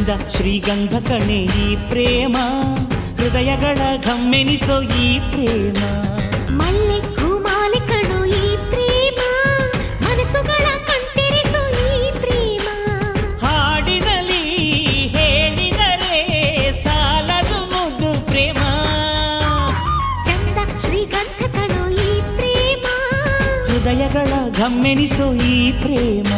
ಚಂದ ಶ್ರೀಗಂಧ ಕಣೆ ಈ ಪ್ರೇಮ ಹೃದಯಗಳ ಘಮ್ಮೆನಿಸೋ ಈ ಪ್ರೇಮ ಮಲ್ಲೆ ಹೂಮಾಲೆ ಕಣೋ ಈ ಪ್ರೇಮ ಮನಸ್ಸುಗಳ ಕಣ್ತೆರೆಸೋ ಈ ಪ್ರೇಮ ಹಾಡಿನಲ್ಲಿ ಹೇಳಿದರೆ ಸಾಲದು ಮುದ್ದು ಪ್ರೇಮ ಚಂದ ಶ್ರೀಗಂಧ ಕಣೋ ಈ ಪ್ರೇಮ ಹೃದಯಗಳ ಘಮ್ಮೆನಿಸೋ ಈ ಪ್ರೇಮ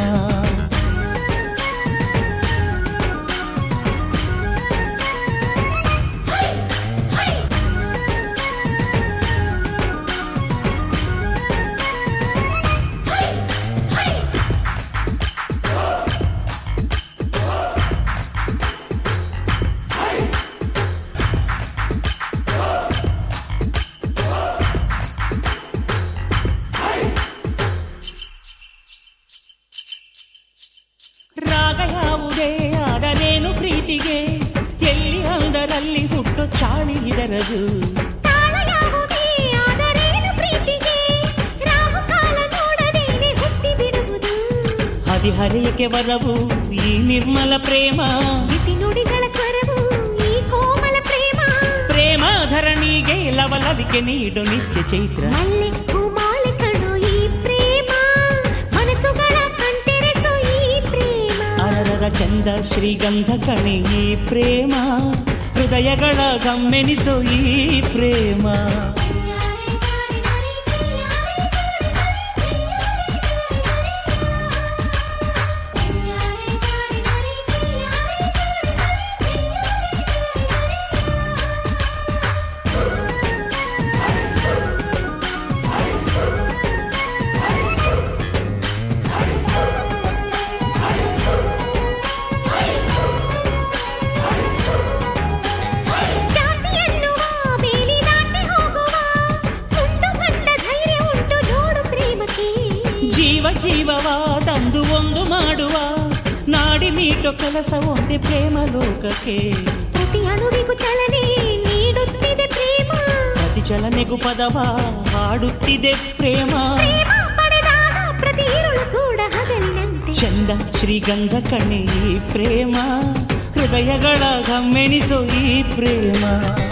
ರಾಗ ಯಾವುದೇ ಆದರೇನು ಪ್ರೀತಿಗೆ ಎಲ್ಲಿ ಅಂದರಲ್ಲಿ ಹುಟ್ಟು ಚಾಳಿ ಇದರದು ತಾಳ ಯಾವುದೇ ಆದರೇನು ಪ್ರೀತಿಗೆ ರಾಹುಕಾಲ ನೋಡದೇನೆ ಹುಟ್ಟಿ ಬಿಡುವುದು ಹದಿಹರೆಯಕ್ಕೆ ಬರವು ಈ ನಿರ್ಮಲ ಪ್ರೇಮ ಬಿಸಿ ನುಡಿಗಳ ಸ್ವರವು ಈ ಕೋಮಲ ಪ್ರೇಮ ಪ್ರೇಮ ಧರಣಿಗೆ ಲವಲವಿಕೆ ನೀಡು ನಿತ್ಯ ಚೈತ್ರ ಮಲ್ಲೆ ಹೂಮಾಲೆ ಕಣೋ ಈ ಪ್ರೇಮ ಮನಸ್ಸುಗಳ ಕಣ್ತೆರೆಸೋ ಈ ಪ್ರೇಮ ಅರರ ಚಂದ ಶ್ರೀಗಂಧ ಕಣೆ ಈ ಪ್ರೇಮ ಹೃದಯಗಳ ಗಮ್ಮೆನಿಸೋ ಈ ಪ್ರೇಮ ಜಾತಿ ಎನ್ನುವ ಬೇಲಿ ದಾಟಿ ಹೋಗುವ ಉಂಟು ಕಂಡ ಧೈರ್ಯ ಉಂಟು ನೋಡು ಪ್ರೇಮಕ್ಕೆ ಜೀವ ಜೀವವಾದಂದು ಒಂದು ಮಾಡುವ ನಾಡಿ ಮೀಟೋ ಕೆಲಸ ಒಂದೇ ಪ್ರೇಮ ಲೋಕಕ್ಕೆ ಪ್ರತಿ ಅಣುವಿಗೂ ಚಲನೆ ನೀಡುತ್ತಿದೆ ಪ್ರೇಮ ಪ್ರತಿ ಚಲನೆಗೂ ಪದವ ಹಾಡುತ್ತಿದೆ ಪ್ರೇಮ ಪ್ರೇಮ ಪಡೆದಾಗ ಪ್ರತಿ ಇರುಳು ಕೂಡ ಹಗಲಿನಂತೆ ಚಂದ ಶ್ರೀಗಂಧ ಕಣ್ಣೆ ಈ ಪ್ರೇಮ ಹೃದಯಗಳ ಗಮ್ಮೆನಿಸೋ ಈ ಪ್ರೇಮ